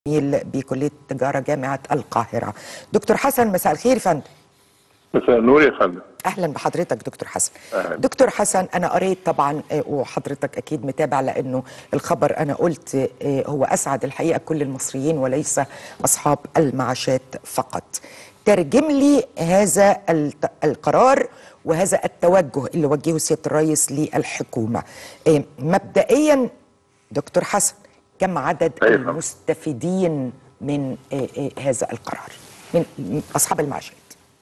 بكلية التجارة جامعة القاهرة دكتور حسن مساء الخير يا فندم مساء النور يا فندم اهلا بحضرتك دكتور حسن أهلاً. دكتور حسن انا قريت طبعا آه، وحضرتك اكيد متابع لانه الخبر انا قلت آه، هو اسعد الحقيقه كل المصريين وليس اصحاب المعاشات فقط ترجم لي هذا الت- القرار وهذا التوجه اللي وجهه سياده الرئيس للحكومه آه، مبدئيا دكتور حسن كم عدد أيوة. المستفيدين من آه، آه، هذا القرار من من اصحاب المعاشات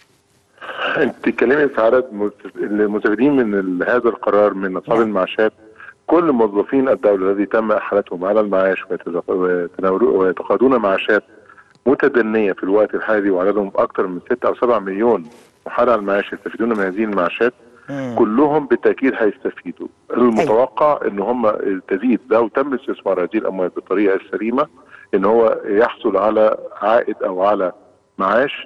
انت بتتكلمي في عدد مست- المستفيدين من ال- هذا القرار من اصحاب نعم. المعاشات كل موظفين الدوله الذي تم احالتهم على المعاش ويتزق- ويتناولوا- ويتقاضون معاشات متدنيه في الوقت الحالي وعددهم اكثر من 6 او 7 مليون محال على المعاش يستفيدون من هذه المعاشات كلهم بالتاكيد هيستفيدوا المتوقع ان هم تزيد لو تم استثمار هذه الاموال بالطريقه السليمه ان هو يحصل على عائد او على معاش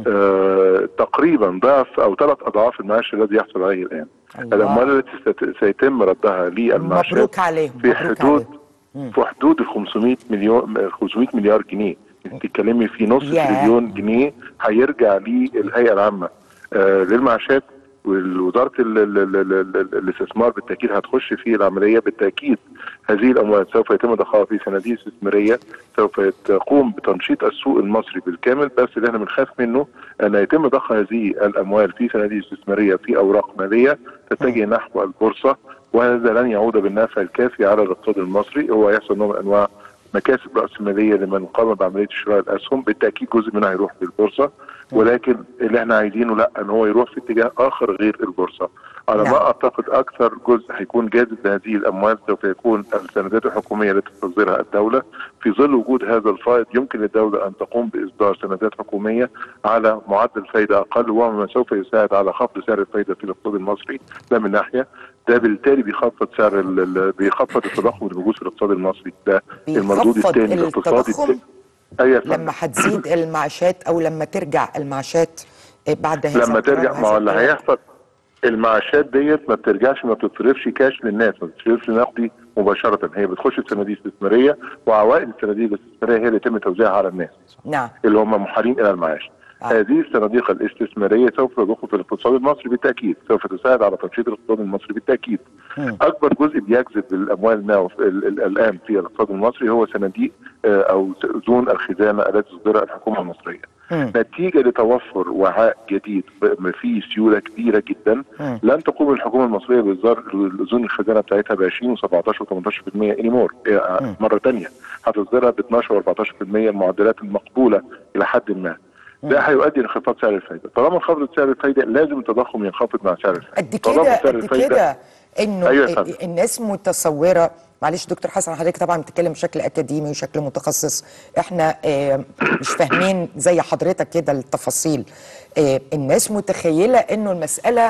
آه تقريبا ضعف او ثلاث اضعاف المعاش الذي يحصل عليه الان الله. الاموال التي ست- سيتم ردها للمعاشات مبروك عليهم في مبروك حدود عليهم. في حدود ال 500 مليون 500 مليار جنيه بتتكلمي في نص ياه. تريليون جنيه هيرجع للهيئه العامه آه للمعاشات ووزاره ال- ال- ال- ال- ال- الاستثمار بالتاكيد هتخش في العمليه بالتاكيد هذه الاموال سوف يتم ضخها في صناديق استثماريه سوف تقوم بتنشيط السوق المصري بالكامل بس اللي احنا بنخاف منه ان يتم ضخ هذه الاموال في صناديق استثماريه في اوراق ماليه تتجه نحو البورصه وهذا لن يعود بالنفع الكافي على الاقتصاد المصري هو يحصل نوع من انواع مكاسب راسماليه لمن قام بعمليه شراء الاسهم بالتاكيد جزء منها هيروح للبورصه ولكن اللي احنا عايزينه لا ان هو يروح في اتجاه اخر غير البورصه على نعم. ما اعتقد اكثر جزء هيكون جاذب لهذه الاموال سوف يكون السندات الحكوميه التي تصدرها الدوله في ظل وجود هذا الفائض يمكن للدوله ان تقوم باصدار سندات حكوميه على معدل فايده اقل وهو ما سوف يساعد على خفض سعر الفايده في الاقتصاد المصري ده من ناحيه ده بالتالي بيخفض سعر ال- ال- بيخفض التضخم اللي موجود في الاقتصاد المصري ده المردود بيخفض الثاني الاقتصادي التضخم الت- ايوه يا فندم. لما هتزيد المعاشات او لما ترجع المعاشات آه، بعد هذا لما القرار ترجع ما هو وهذا اللي القرار. هيحصل المعاشات ديت ما بترجعش ما بتتصرفش كاش للناس ما بتتصرفش نقدي مباشره هي بتخش في صناديق استثماريه وعوائد الصناديق الاستثماريه هي اللي يتم توزيعها على الناس نعم اللي هم محالين الى المعاش آه. هذه الصناديق الاستثماريه سوف تضخ في الاقتصاد المصري بالتاكيد سوف تساعد على تنشيط الاقتصاد المصري بالتاكيد مم. اكبر جزء بيجذب الاموال ناو ال- ال- الان في الاقتصاد المصري هو صناديق آه، او زون الخزانه التي تصدرها الحكومه المصريه مم. نتيجه لتوفر وعاء جديد ب- فيه سيوله كبيره جدا مم. لن تقوم الحكومه المصريه باصدار زون الخزانه بتاعتها ب 20 و17 و18% انيمور مره ثانيه هتصدرها ب 12 و14% المعدلات المقبوله الى حد ما ده هيؤدي لانخفاض سعر الفايده طالما انخفضت سعر الفايده لازم التضخم ينخفض مع سعر الفايده قد طالما كده سعر قد كده انه أيوة يا فندم. الناس متصوره معلش دكتور حسن حضرتك طبعا بتتكلم بشكل اكاديمي وشكل متخصص احنا آه، مش فاهمين زي حضرتك كده التفاصيل آه، الناس متخيله انه المساله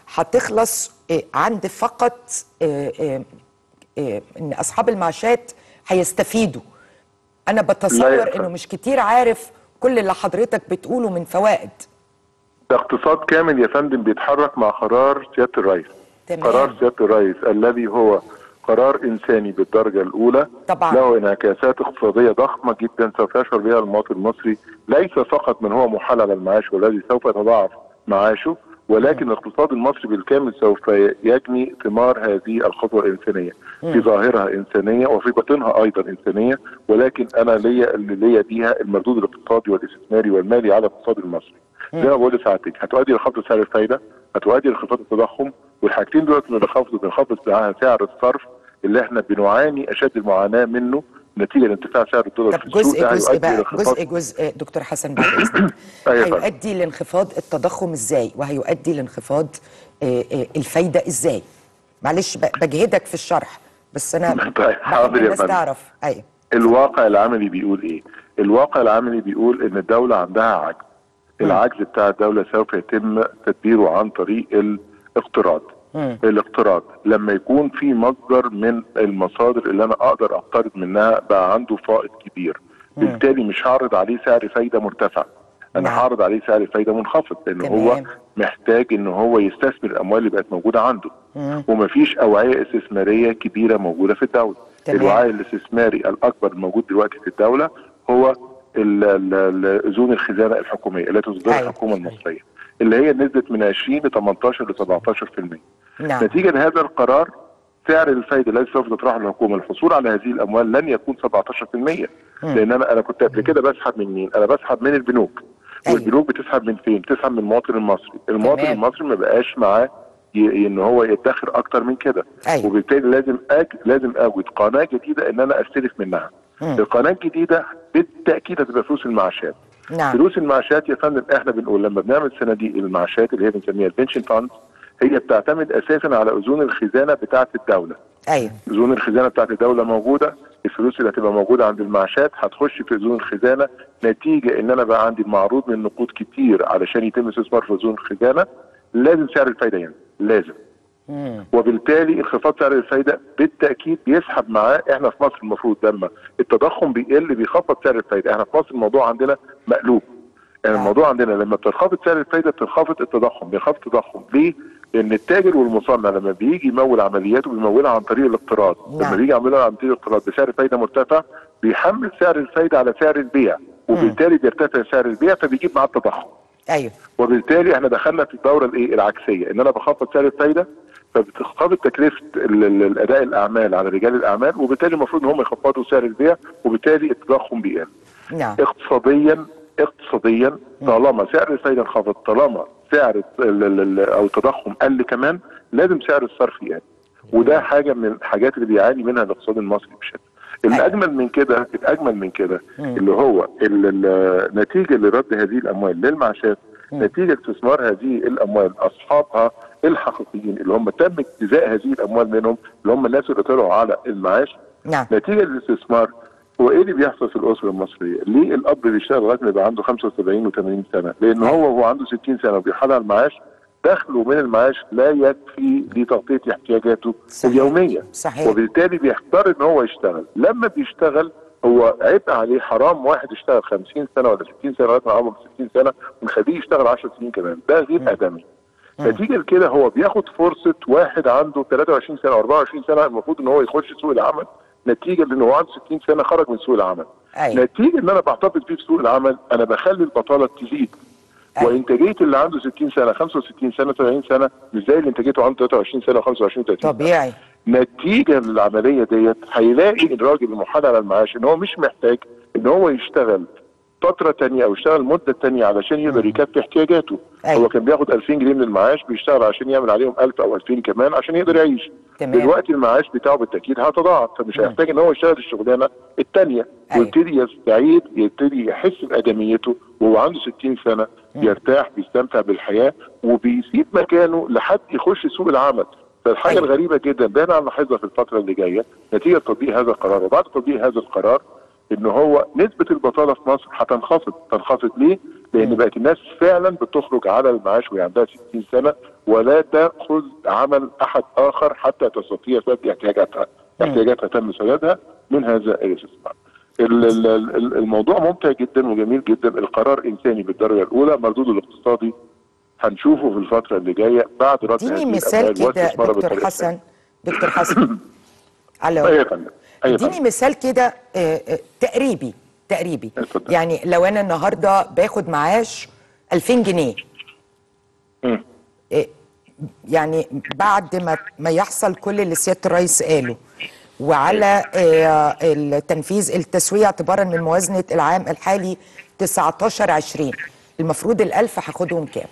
هتخلص آه، عند فقط آه، آه، آه، ان اصحاب المعاشات هيستفيدوا انا لا بتصور يا انه فندم. مش كتير عارف كل اللي حضرتك بتقوله من فوائد ده اقتصاد كامل يا فندم بيتحرك مع قرار سياده الرئيس تمام. قرار سياده الرئيس الذي هو قرار انساني بالدرجه الاولى طبعاً. له انعكاسات اقتصاديه ضخمه جدا سوف يشعر بها المواطن المصري ليس فقط من هو محال على المعاش والذي سوف يتضاعف معاشه ولكن الاقتصاد المصري بالكامل سوف يجني ثمار هذه الخطوه الانسانيه في ظاهرها انسانيه وفي باطنها ايضا انسانيه ولكن انا ليا اللي ليا بيها المردود الاقتصادي والاستثماري والمالي على الاقتصاد المصري زي ما بقول لسعادتك هتؤدي لخفض سعر الفايده هتؤدي لانخفاض التضخم والحاجتين دول اللي بينخفضوا بينخفض معاها سعر الصرف اللي احنا بنعاني اشد المعاناه منه نتيجه لارتفاع سعر الدولار طب في السوق جزء ده جزء هيؤدي بقى لانخفاض- جزء جزء دكتور حسن بعد اذنك أيوة فندم. هيؤدي لانخفاض التضخم ازاي وهيؤدي لانخفاض آه، آه، الفايده ازاي معلش ب- بجهدك في الشرح بس انا طيب، بحب حاضر يا الناس فندم. تعرف ايوه الواقع العملي بيقول ايه؟ الواقع العملي بيقول ان الدوله عندها عجز. العجز بتاع الدوله سوف يتم تدبيره عن طريق الاقتراض. مم. الاقتراض لما يكون في مصدر من المصادر اللي انا اقدر اقترض منها بقى عنده فائض كبير. بالتالي مش هعرض عليه سعر فايده مرتفع. انا نعم. هعرض عليه سعر فايده منخفض لان هو تمام. محتاج ان هو يستثمر الاموال اللي بقت موجوده عنده. مم. ومفيش اوعيه استثماريه كبيره موجوده في الدوله. تمام. الوعي الاستثماري الاكبر الموجود دلوقتي في الدوله هو ال- ال- ال- اذون الخزانه الحكوميه التي تصدرها أيوة. الحكومه المصريه اللي هي نزلت من 20 ل 18 ل 17% نعم نتيجه لهذا القرار سعر الفايده الذي سوف تطرحه الحكومه للحصول على هذه الاموال لن يكون 17% لان انا انا كنت قبل كده بسحب من مين؟ انا بسحب من البنوك أيوة. والبنوك بتسحب من فين؟ بتسحب من المواطن المصري، المواطن تمام. المصري ما بقاش معاه ي- ان هو يدخر اكتر من كده أيوة. وبالتالي لازم أج... لازم اوجد قناه جديده ان انا استلف منها مم. القناه الجديده بالتاكيد هتبقى فلوس المعاشات نعم فلوس المعاشات يا فندم احنا بنقول لما بنعمل صناديق المعاشات اللي هي بنسميها البنشن فاندز هي بتعتمد اساسا على اذون الخزانه بتاعه الدوله ايوه اذون الخزانه بتاعت الدوله موجوده الفلوس اللي هتبقى موجوده عند المعاشات هتخش في اذون الخزانه نتيجه ان انا بقى عندي معروض من نقود كتير علشان يتم استثمار في اذون الخزانه لازم سعر الفايده ينزل لازم مم. وبالتالي انخفاض سعر الفايده بالتاكيد بيسحب معاه احنا في مصر المفروض لما التضخم بيقل بيخفض سعر الفايده احنا في مصر الموضوع عندنا مقلوب يعني آه. الموضوع عندنا لما بتنخفض سعر الفايده بتنخفض التضخم بينخفض التضخم ليه؟ لان التاجر والمصنع لما بيجي يمول عملياته بيمولها عن طريق الاقتراض نعم. لما بيجي يعملها عن طريق الاقتراض بسعر فايده مرتفع بيحمل سعر الفايده على سعر البيع وبالتالي بيرتفع سعر البيع فبيجيب معاه التضخم ايوه وبالتالي احنا دخلنا في الدوره الايه العكسيه ان انا بخفض سعر الفايده فبتخفض تكلفه ال- ال- الاداء الاعمال على رجال الاعمال وبالتالي المفروض ان هم يخفضوا سعر البيع وبالتالي التضخم بيقل نعم اقتصاديا اقتصاديا طالما سعر الفايده انخفض طالما سعر ال- ال- ال- او التضخم قل كمان لازم سعر الصرف يقل وده حاجه من الحاجات اللي بيعاني منها الاقتصاد المصري بشده الاجمل من كده الاجمل من كده اللي هو ال- ال- نتيجه لرد هذه الاموال للمعاشات نتيجه استثمار هذه الاموال اصحابها الحقيقيين اللي هم تم اجتزاء هذه الاموال منهم اللي هم الناس اللي طلعوا على المعاش نعم نتيجه للاستثمار هو ايه اللي بيحصل في الاسره المصريه؟ ليه الاب بيشتغل لغايه ما يبقى عنده 75 و80 سنه؟ لان هو وهو عنده 60 سنه وبيحصل على المعاش دخله من المعاش لا يكفي لتغطيه احتياجاته صحيح. اليوميه صحيح. وبالتالي بيختار ان هو يشتغل لما بيشتغل هو عبء عليه حرام واحد يشتغل 50 سنه ولا 60 سنه لغايه ما عمره 60 سنه ونخليه يشتغل 10 سنين كمان ده غير ادمي نتيجه لكده هو بياخد فرصه واحد عنده 23 سنه او 24 سنه المفروض ان هو يخش سوق العمل نتيجه لان هو عنده 60 سنه خرج من سوق العمل أيوة. نتيجه ان انا بحتفظ بيه في سوق العمل انا بخلي البطاله تزيد أيوة. وانتاجيه اللي عنده 60 سنه 65 سنه 70 سنه مش زي اللي انتاجيته عنده 23 سنه و25 30 سنه طبيعي نتيجه للعمليه ديت هيلاقي الراجل المحال على المعاش ان هو مش محتاج ان هو يشتغل فترة تانية او يشتغل مدة تانية علشان يقدر يكفي احتياجاته أيوة. هو كان بياخد 2000 جنيه من المعاش بيشتغل عشان يعمل عليهم 1000 او 2000 كمان عشان يقدر يعيش تمام. دلوقتي المعاش بتاعه بالتاكيد هيتضاعف فمش هيحتاج ان هو يشتغل الشغلانه الثانيه أيوة. ويبتدي يستعيد يبتدي يحس بادميته وهو عنده 60 سنه يرتاح بيستمتع بالحياه وبيسيب مكانه لحد يخش سوق العمل فالحاجه أيوة. الغريبه جدا ده انا هنلاحظها في الفتره اللي جايه نتيجه تطبيق هذا القرار وبعد تطبيق هذا القرار ان هو نسبه البطاله في مصر هتنخفض تنخفض ليه؟ لان بقت الناس فعلا بتخرج على المعاش وهي عندها 60 سنه ولا تاخذ عمل احد اخر حتى تستطيع سد احتياجاتها احتياجاتها تم سدادها من هذا الاستثمار. ال- ال- ال- الموضوع ممتع جدا وجميل جدا القرار انساني بالدرجه الاولى مردوده الاقتصادي هنشوفه في الفتره اللي جايه بعد رد اديني هذه مثال الأموال كده واستثمارها دكتور بالطريقة حسن دكتور حسن الو ايوه يا فندم ايوه يا اديني فندم. مثال كده آه، آه، تقريبي تقريبي اتفضل. يعني لو انا النهارده باخد معاش 2000 جنيه مم. آه، يعني بعد ما ما يحصل كل اللي سياده الرئيس قاله وعلى آه، التنفيذ التسويه اعتبارا من موازنه العام الحالي 19 20 المفروض ال1000 هاخدهم كام؟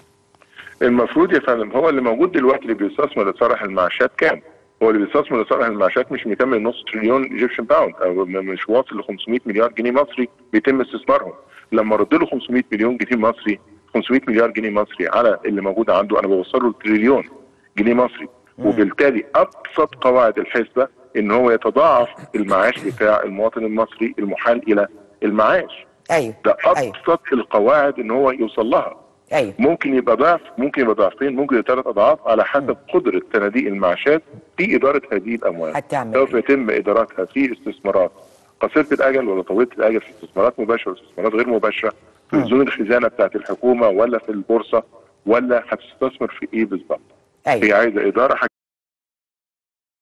المفروض يا فندم هو اللي موجود دلوقتي اللي بيستثمر لصالح المعاشات كام؟ هو اللي بيستثمر لصالح المعاشات مش بيكمل نص تريليون ايجيبشن باوند او م- مش واصل ل 500 مليار جنيه مصري بيتم استثمارهم لما ارد له 500 مليون جنيه مصري 500 مليار جنيه مصري على اللي موجود عنده انا بوصل له تريليون جنيه مصري وبالتالي ابسط قواعد الحسبه ان هو يتضاعف المعاش بتاع المواطن المصري المحال الى المعاش ايوه ده ايوه ابسط القواعد ان هو يوصل لها ايوه ممكن يبقى ضعف ممكن يبقى ضعفين ممكن يبقى ثلاث اضعاف على حسب قدره صناديق المعاشات في اداره هذه الاموال هتعمل سوف إيه؟ يتم ادارتها في استثمارات قصيره الاجل ولا طويله الاجل في استثمارات مباشره واستثمارات غير مباشره في نزول الخزانه بتاعت الحكومه ولا في البورصه ولا هتستثمر في ايه بالظبط هي ايوه عايزه اداره